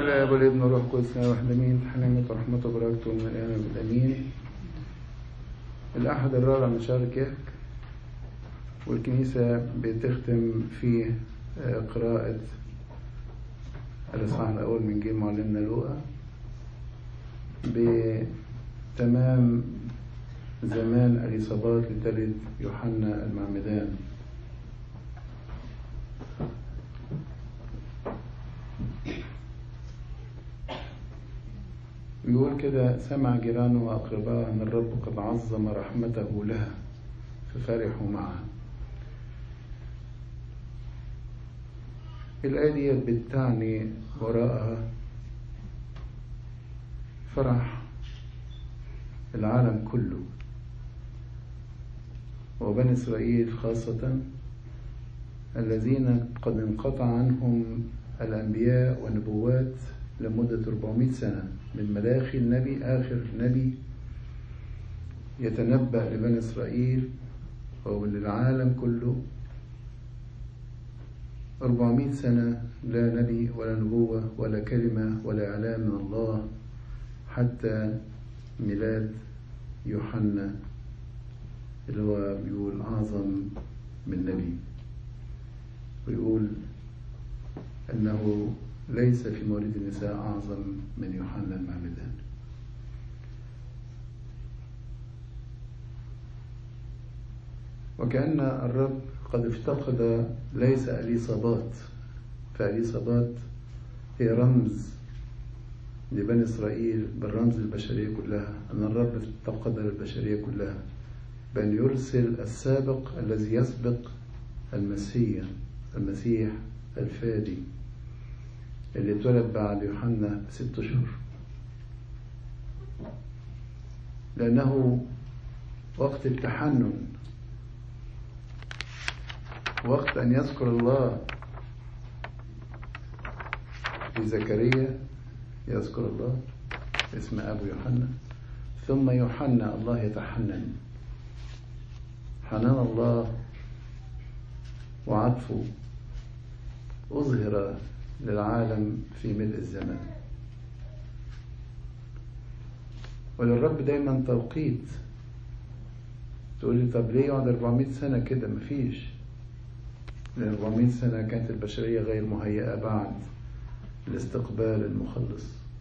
الاب والابن والروح القدس واحد امين حنانة ورحمته وبركاته من الان والامين الاحد الرابع من شهر كيك والكنيسة بتختم في قراءة الإصحاح الأول من جيل معلمنا لوقا بتمام زمان اليصابات لتلد يوحنا المعمدان يقول كده سمع جيرانه وأقرباء أن الرب قد عظم رحمته لها ففرحوا معها الآية دي بتعني وراءها فرح العالم كله وبني إسرائيل خاصة الذين قد انقطع عنهم الأنبياء والنبوات لمدة 400 سنة من ملاخي النبي آخر نبي يتنبأ لبني إسرائيل وللعالم كله 400 سنة لا نبي ولا نبوة ولا كلمة ولا إعلام من الله حتى ميلاد يوحنا اللي هو بيقول أعظم من نبي ويقول أنه ليس في مولد النساء أعظم من يوحنا المعمدان وكأن الرب قد افتقد ليس أليصابات فأليصابات هي رمز لبني إسرائيل بالرمز البشرية كلها أن الرب افتقد البشرية كلها بأن يرسل السابق الذي يسبق المسيح المسيح الفادي اللي اتولد بعد يوحنا ست أشهر لأنه وقت التحنن وقت أن يذكر الله في زكريا يذكر الله اسم أبو يوحنا ثم يوحنا الله يتحنن حنان الله وعطفه أظهر للعالم في ملء الزمان وللرب دايما توقيت تقول لي طب ليه يقعد 400 سنة كده مفيش لأن 400 سنة كانت البشرية غير مهيئة بعد لاستقبال المخلص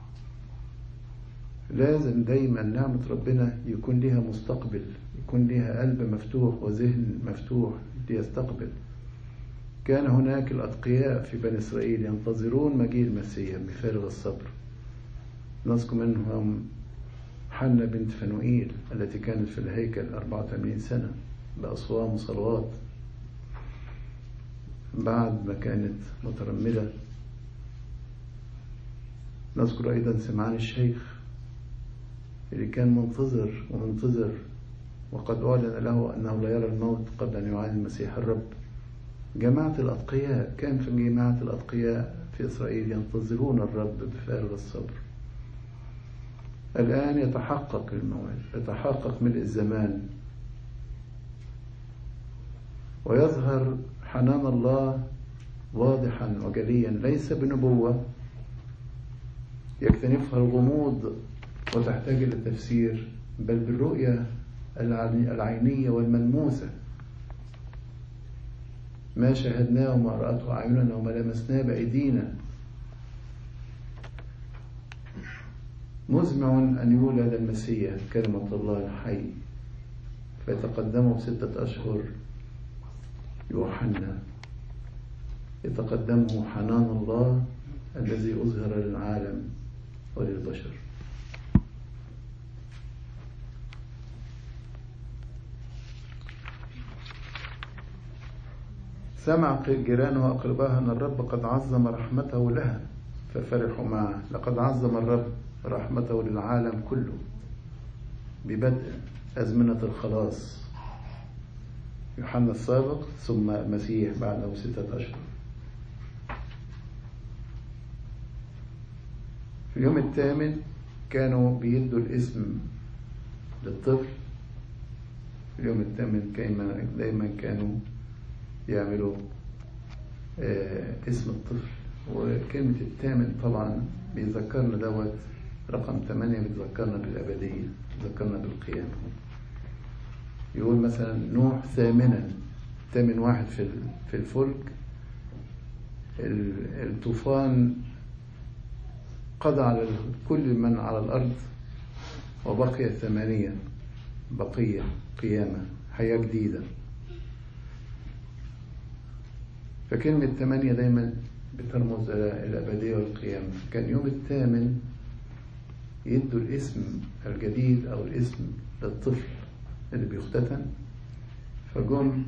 لازم دايما نعمة ربنا يكون لها مستقبل يكون لها قلب مفتوح وذهن مفتوح ليستقبل كان هناك الأتقياء في بني إسرائيل ينتظرون مجيء المسيح بفارغ الصبر نذكر منهم حنة بنت فنوئيل التي كانت في الهيكل 84 سنة بأصوام وصلوات بعد ما كانت مترملة نذكر أيضا سمعان الشيخ اللي كان منتظر ومنتظر وقد أعلن له أنه لا يرى الموت قبل أن يعاين المسيح الرب جماعة الأتقياء كان في جماعة الأتقياء في إسرائيل ينتظرون الرب بفارغ الصبر الآن يتحقق الموعد يتحقق ملء الزمان ويظهر حنان الله واضحا وجليا ليس بنبوة يكتنفها الغموض وتحتاج إلى تفسير بل بالرؤية العينية والملموسة ما شاهدناه وما رأته أعيننا وما لمسناه بأيدينا مزمع أن يولد المسيح كلمة الله الحي فيتقدمه بستة أشهر يوحنا يتقدمه حنان الله الذي أظهر للعالم وللبشر سمع جيرانه وأقرباها أن الرب قد عظم رحمته لها ففرحوا معه لقد عظم الرب رحمته للعالم كله ببدء أزمنة الخلاص يوحنا السابق ثم المسيح بعده ستة أشهر في اليوم الثامن كانوا بيدوا الاسم للطفل في اليوم الثامن دايما كانوا يعملوا آه اسم الطفل وكلمة الثامن طبعا بيذكرنا دوت رقم ثمانية بتذكرنا بالأبدية بتذكرنا بالقيامة يقول مثلا نوح ثامنا ثامن واحد في في الفلك الطوفان قضى على كل من على الأرض وبقي ثمانية بقية قيامة حياة جديدة فكلمة ثمانية دايما بترمز إلى الأبدية والقيامة كان يوم الثامن يدوا الاسم الجديد أو الاسم للطفل اللي بيختتن فجم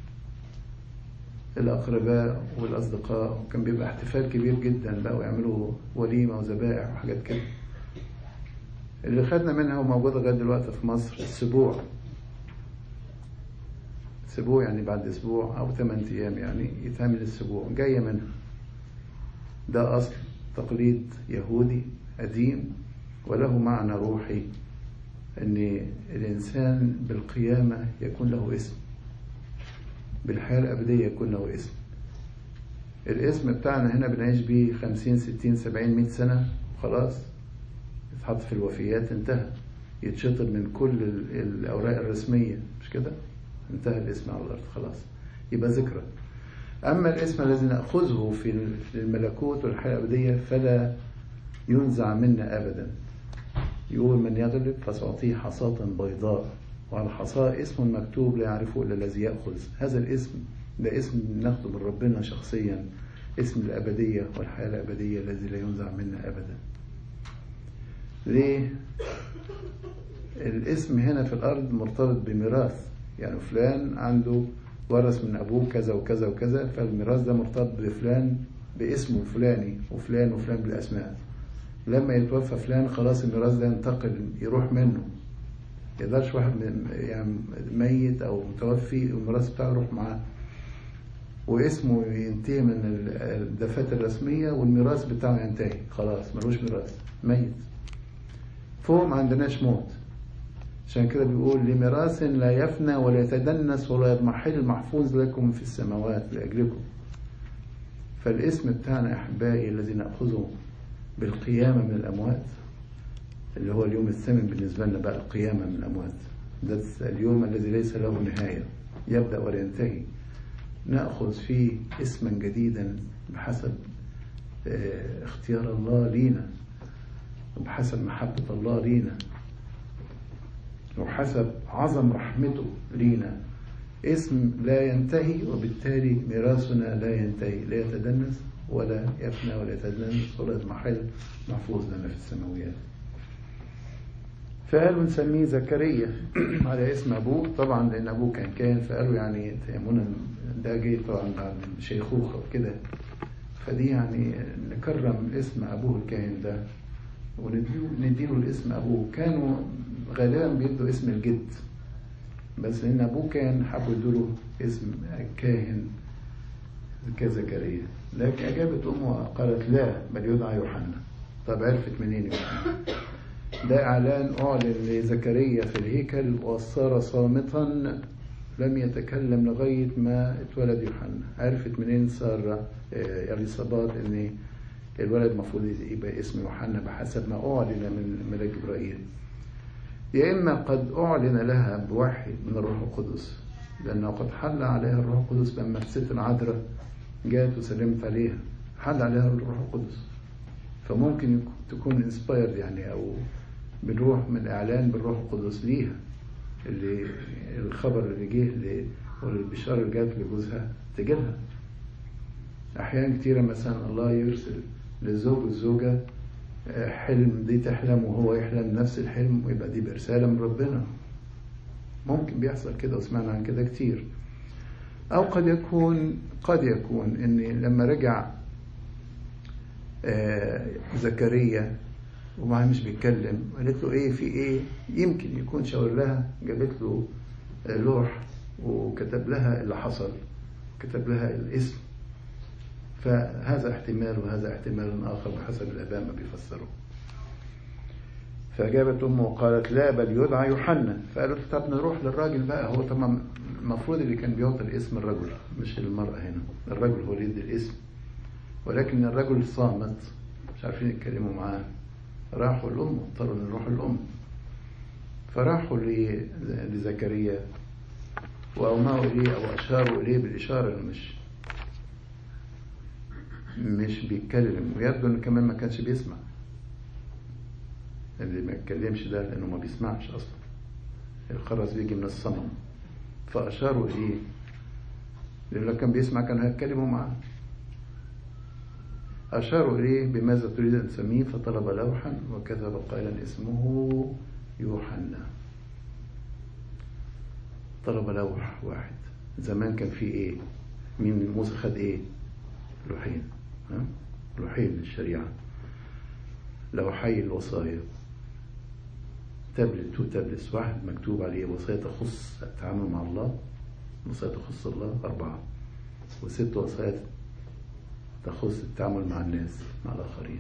الأقرباء والأصدقاء وكان بيبقى احتفال كبير جدا بقى ويعملوا وليمة وذبائح وحاجات كده اللي خدنا منها وموجودة لغاية دلوقتي في مصر السبوع سبوع يعني بعد أسبوع أو ثمان أيام يعني يتعمل السبوع جاية منها ده أصل تقليد يهودي قديم وله معنى روحي أن الإنسان بالقيامة يكون له اسم بالحياة الأبدية يكون له اسم الاسم بتاعنا هنا بنعيش بيه خمسين ستين سبعين مئة سنة خلاص يتحط في الوفيات انتهى يتشطر من كل الأوراق الرسمية مش كده انتهى الاسم على الأرض خلاص يبقى ذكرى أما الاسم الذي نأخذه في الملكوت والحياة الأبدية فلا ينزع منا أبدا يقول من يغلب فسأعطيه حصاة بيضاء وعلى الحصاة اسم مكتوب لا يعرفه إلا الذي يأخذ هذا الاسم ده اسم ناخده من ربنا شخصيا اسم الأبدية والحياة الأبدية الذي لا ينزع منا أبدا ليه؟ الاسم هنا في الأرض مرتبط بميراث يعني فلان عنده ورث من أبوه كذا وكذا وكذا فالميراث ده مرتبط بفلان باسمه الفلاني وفلان وفلان بالأسماء لما يتوفى فلان خلاص الميراث ده ينتقل يروح منه يقدرش واحد يعني ميت او متوفي الميراث بتاعه يروح معاه واسمه ينتهي من الدفاتر الرسمية والميراث بتاعه ينتهي خلاص ملوش ميراث ميت فوق ما عندناش موت عشان كده بيقول لميراث لا يفنى ولا يتدنس ولا يضمحل محفوظ لكم في السماوات لأجلكم فالاسم بتاعنا أحبائي الذي نأخذه بالقيامة من الأموات اللي هو اليوم الثامن بالنسبة لنا بقى القيامة من الأموات ده اليوم الذي ليس له نهاية يبدأ ولا ينتهي نأخذ فيه اسما جديدا بحسب اختيار الله لينا وبحسب محبة الله لينا وحسب عظم رحمته لينا اسم لا ينتهي وبالتالي ميراثنا لا ينتهي لا يتدنس ولا يفنى ولا يتدنس ولا يضمحل محفوظ لنا في السماويات فقالوا نسميه زكريا على اسم أبوه طبعا لأن أبوه كان كاهن فقالوا يعني تيمونا ده جاي طبعا بعد شيخوخة وكده فدي يعني نكرم اسم أبوه الكاهن ده ونديله الاسم أبوه كانوا غالبا بيدوا اسم الجد بس لأن أبوه كان حبوا يدوا اسم الكاهن كزكريا لكن أجابت أمه قالت لا بل يدعى يوحنا طب عرفت منين يوحنا ده إعلان أعلن لزكريا في الهيكل وصار صامتا لم يتكلم لغاية ما اتولد يوحنا عرفت منين سارة إليصابات إن الولد المفروض يبقى اسمه يوحنا بحسب ما أعلن من ملاك جبرائيل يا إما قد أعلن لها بوحي من الروح القدس لأنه قد حل عليها الروح القدس لما الست العذراء جات وسلمت عليها حل عليها الروح القدس فممكن تكون انسبايرد يعني أو بنروح من إعلان بالروح القدس ليها اللي الخبر اللي جه والبشارة اللي جات لجوزها تجيلها أحيان كتيرة مثلا الله يرسل للزوج والزوجة حلم دي تحلم وهو يحلم نفس الحلم ويبقى دي برسالة من ربنا ممكن بيحصل كده وسمعنا عن كده كتير أو قد يكون قد يكون إن لما رجع زكريا ومعاه مش بيتكلم قالت له ايه في ايه يمكن يكون شاور لها جابت له لوح وكتب لها اللي حصل كتب لها الاسم فهذا احتمال وهذا احتمال اخر بحسب الاباء ما بيفسروا فأجابت أمه وقالت لا بل يدعى يوحنا فقالت طب نروح للراجل بقى هو طبعا المفروض اللي كان بيعطي الاسم الرجل مش المرأة هنا الرجل هو اللي يدي الاسم ولكن الرجل صامت مش عارفين يتكلموا معاه راحوا الأم اضطروا أن يروحوا الأم فراحوا لزكريا وأومأوا إليه أو أشاروا إليه بالإشارة إنه مش مش بيتكلم ويبدو إنه كمان ما كانش بيسمع اللي ما يتكلمش ده لأنه ما بيسمعش أصلا الخرس بيجي من الصنم فأشاروا إليه لأنه لو كان بيسمع كانوا هيتكلموا معاه أشاروا إليه بماذا تريد أن تسميه فطلب لوحا وكتب قائلا اسمه يوحنا طلب لوح واحد زمان كان في إيه مين موسى خد إيه لوحين ها؟ لوحين للشريعة لوحي الوصايا تابلت تو تابلس واحد مكتوب عليه وصايا تخص التعامل مع الله وصايا تخص الله أربعة وست وصايا تخص التعامل مع الناس مع الآخرين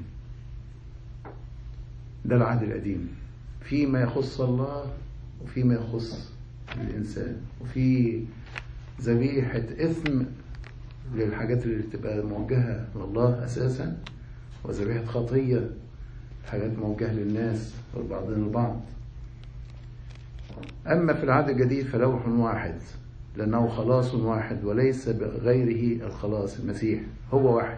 ده العهد القديم فيما يخص الله وفيما يخص الإنسان وفي ذبيحة إثم للحاجات اللي تبقى موجهة لله أساسا وذبيحة خطية حاجات موجهة للناس والبعضين البعض أما في العهد الجديد فلوح واحد لأنه خلاص واحد وليس بغيره الخلاص المسيح هو واحد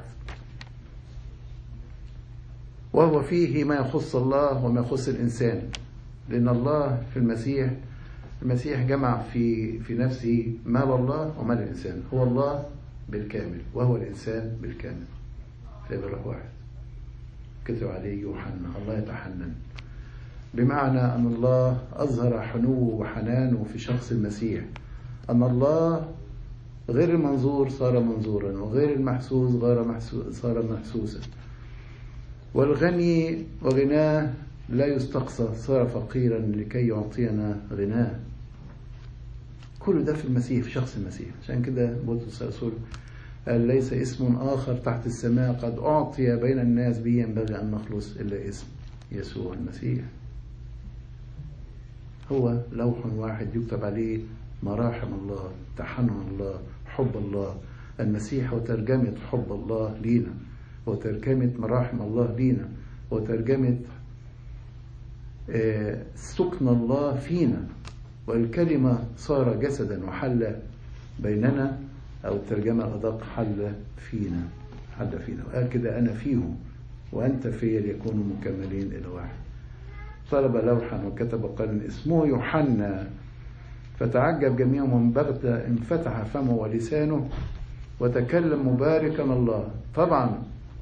وهو فيه ما يخص الله وما يخص الإنسان لأن الله في المسيح المسيح جمع في في نفسه مال الله ومال الإنسان هو الله بالكامل وهو الإنسان بالكامل فيبقى له واحد كتب عليه يوحنا الله يتحنن بمعنى أن الله أظهر حنوه وحنانه في شخص المسيح أن الله غير المنظور صار منظورا وغير المحسوس غير محسوس صار محسوسا والغني وغناه لا يستقصى صار فقيرا لكي يعطينا غناه كل ده في المسيح في شخص المسيح عشان كده بطرس الرسول قال ليس اسم آخر تحت السماء قد أعطي بين الناس به ينبغي أن نخلص إلا اسم يسوع المسيح هو لوح واحد يكتب عليه مراحم الله تحنن الله حب الله المسيح وترجمة حب الله لينا وترجمة مراحم الله لينا وترجمة سكن الله فينا والكلمة صار جسدا وحل بيننا أو الترجمة الأدق حل فينا حل فينا وقال كده أنا فيهم وأنت في ليكونوا مكملين إلى واحد طلب لوحا وكتب قال اسمه يوحنا فتعجب جميعهم بغتة انفتح فمه ولسانه وتكلم مباركا الله طبعا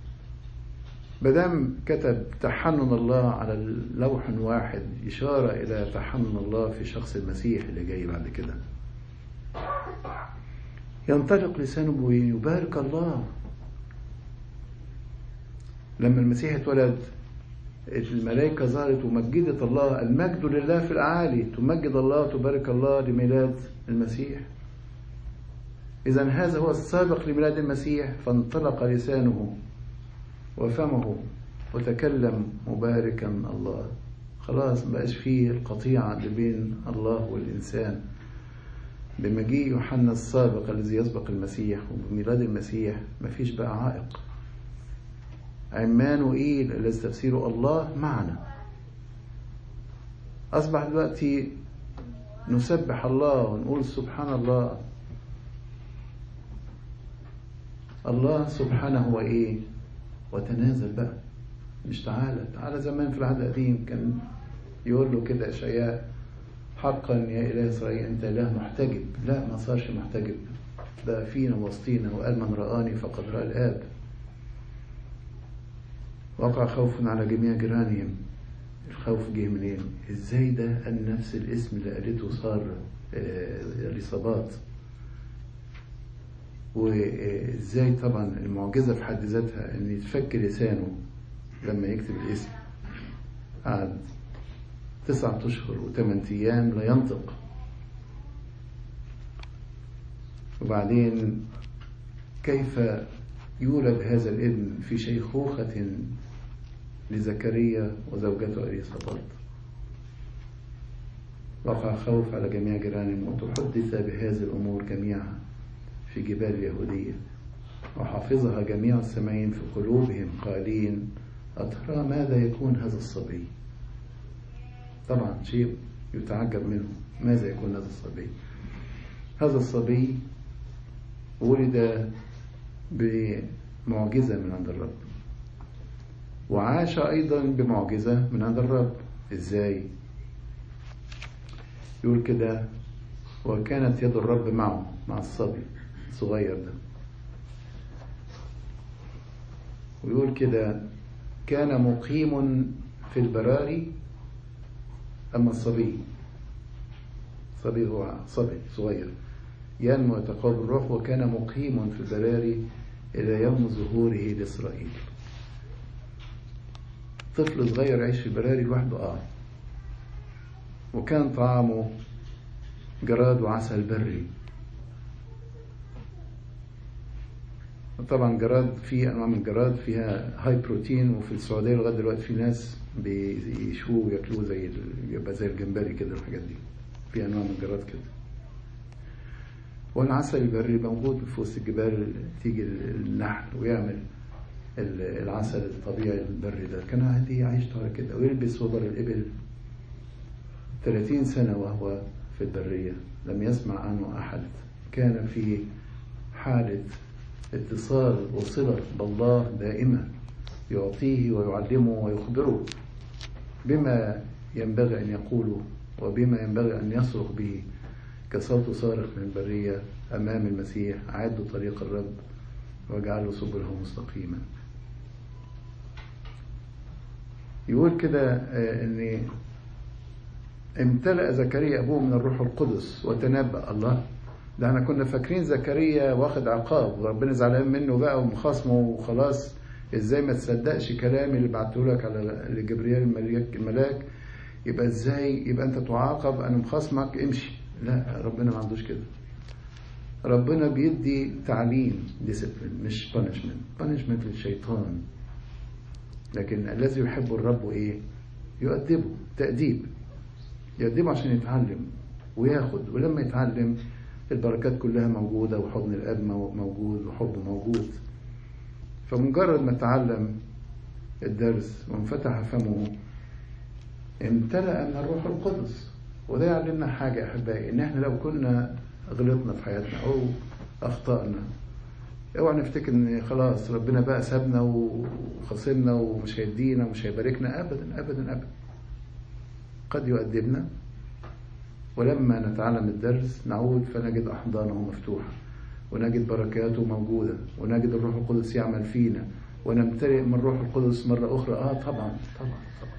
بدم كتب تحنن الله على لوح واحد إشارة إلى تحنن الله في شخص المسيح اللي جاي بعد كده ينطلق لسانه ويبارك الله لما المسيح اتولد الملائكة ظهرت ومجدت الله المجد لله في الأعالي تمجد الله تبارك الله لميلاد المسيح إذا هذا هو السابق لميلاد المسيح فانطلق لسانه وفمه وتكلم مباركا الله خلاص مبقاش فيه القطيعة اللي بين الله والإنسان بمجيء يوحنا السابق الذي يسبق المسيح وبميلاد المسيح مفيش بقى عائق عمانوئيل الذي تفسيره الله معنا أصبح دلوقتي نسبح الله ونقول سبحان الله الله سبحانه هو إيه وتنازل بقى مش تعالى تعالى زمان في العهد القديم كان يقول له كده إشعياء حقا يا إله إسرائيل أنت إله محتجب لا ما صارش محتجب بقى فينا وسطينا وقال من رآني فقد رأى الآب وقع خوف على جميع جيرانهم الخوف جه منين ازاي ده قال نفس الاسم اللي قالته صار اليصابات وازاي طبعا المعجزه في حد ذاتها ان يتفك لسانه لما يكتب الاسم قعد تسعة أشهر وثمان أيام لا ينطق وبعدين كيف يولد هذا الابن في شيخوخة لزكريا وزوجته أليصابات وقع خوف على جميع جيرانهم وتحدث بهذه الأمور جميعها في جبال اليهودية وحافظها جميع السمعين في قلوبهم قائلين أترى ماذا يكون هذا الصبي طبعا شيء يتعجب منه ماذا يكون هذا الصبي هذا الصبي ولد بمعجزة من عند الرب وعاش أيضا بمعجزة من عند الرب إزاي يقول كده وكانت يد الرب معه مع الصبي الصغير ده ويقول كده كان مقيم في البراري أما الصبي صبي هو صبي صغير ينمو يتقوى بالروح وكان مقيم في البراري إلى يوم ظهوره لإسرائيل طفل صغير يعيش في البراري لوحده آه وكان طعامه جراد وعسل بري طبعا جراد في انواع من الجراد فيها هاي بروتين وفي السعوديه لغايه دلوقتي في ناس بيشوه وياكلوه زي يبقى زي الجمبري كده الحاجات دي في انواع من الجراد كده والعسل البري موجود في وسط الجبال تيجي النحل ويعمل العسل الطبيعي البري ده كان عادي عايشته على كده ويلبس وبر الإبل 30 سنة وهو في البرية لم يسمع عنه أحد كان في حالة اتصال وصلة بالله دائمة يعطيه ويعلمه ويخبره بما ينبغي أن يقوله وبما ينبغي أن يصرخ به كصوت صارخ من البرية أمام المسيح عدوا طريق الرب واجعلوا سبله مستقيما يقول كده ان امتلأ زكريا ابوه من الروح القدس وتنبأ الله ده احنا كنا فاكرين زكريا واخد عقاب وربنا زعلان منه بقى ومخاصمه وخلاص ازاي ما تصدقش كلامي اللي بعته لك على لجبريل الملاك الملاك يبقى ازاي يبقى انت تعاقب انا مخاصمك امشي لا ربنا ما عندوش كده ربنا بيدي تعليم ديسيبلين مش بانشمنت بانشمنت للشيطان لكن الذي يحب الرب ايه يؤدبه تأديب يؤدبه عشان يتعلم وياخد ولما يتعلم البركات كلها موجودة وحضن الأب موجود وحبه موجود فمجرد ما تعلم الدرس وانفتح فمه امتلأ من الروح القدس وده يعلمنا حاجة أحبائي إن إحنا لو كنا غلطنا في حياتنا أو أخطأنا اوعى نفتكر ان خلاص ربنا بقى سابنا وخصمنا ومش هيدينا ومش هيباركنا ابدا ابدا ابدا قد يؤدبنا ولما نتعلم الدرس نعود فنجد احضانه مفتوحه ونجد بركاته موجوده ونجد الروح القدس يعمل فينا ونمتلئ من الروح القدس مره اخرى اه طبعا طبعا طبعا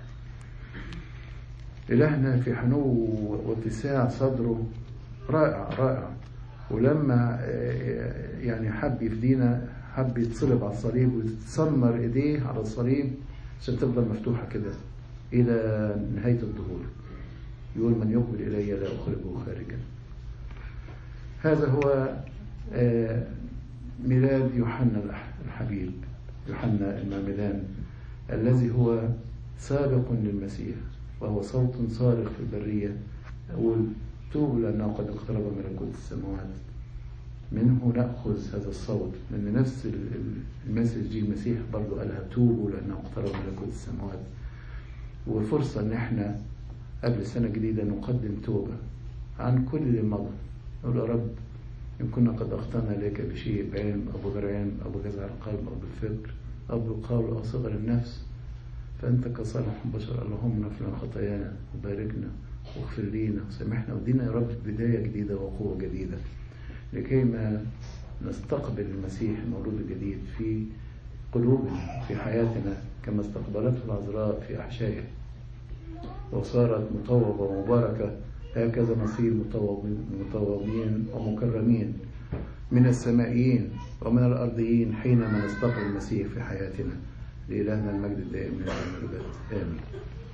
الهنا في حنو واتساع صدره رائع رائع ولما يعني حب يفدينا حب يتصلب على الصليب وتتسمر ايديه على الصليب عشان تفضل مفتوحة كده إلى نهاية الظهور يقول من يقبل إلي لا أخرجه خارجا هذا هو ميلاد يوحنا الحبيب يوحنا المعمدان الذي هو سابق للمسيح وهو صوت صارخ في البرية يقول توبوا لأنه قد اقترب ملكوت السماوات منه نأخذ هذا الصوت لأن نفس المسج دي المسيح برضو قالها توبوا لأنه اقترب ملكوت السماوات وفرصة إن إحنا قبل سنة جديدة نقدم توبة عن كل اللي مضى نقول يا رب إن كنا قد أخطأنا إليك بشيء بعلم أو بغير علم أو بجزع القلب أو بالفكر أو بالقول أو صغر النفس فأنت كصالح البشر اللهم اغفر لنا خطايانا وباركنا واغفر لينا وسامحنا ودينا يا رب بداية جديدة وقوة جديدة لكي ما نستقبل المسيح المولود الجديد في قلوبنا في حياتنا كما استقبلته العذراء في أحشائها وصارت مطوبة ومباركة هكذا نصير مطوبين ومكرمين من السمائيين ومن الأرضيين حينما نستقبل المسيح في حياتنا لإلهنا المجد الدائم من الأبد آمين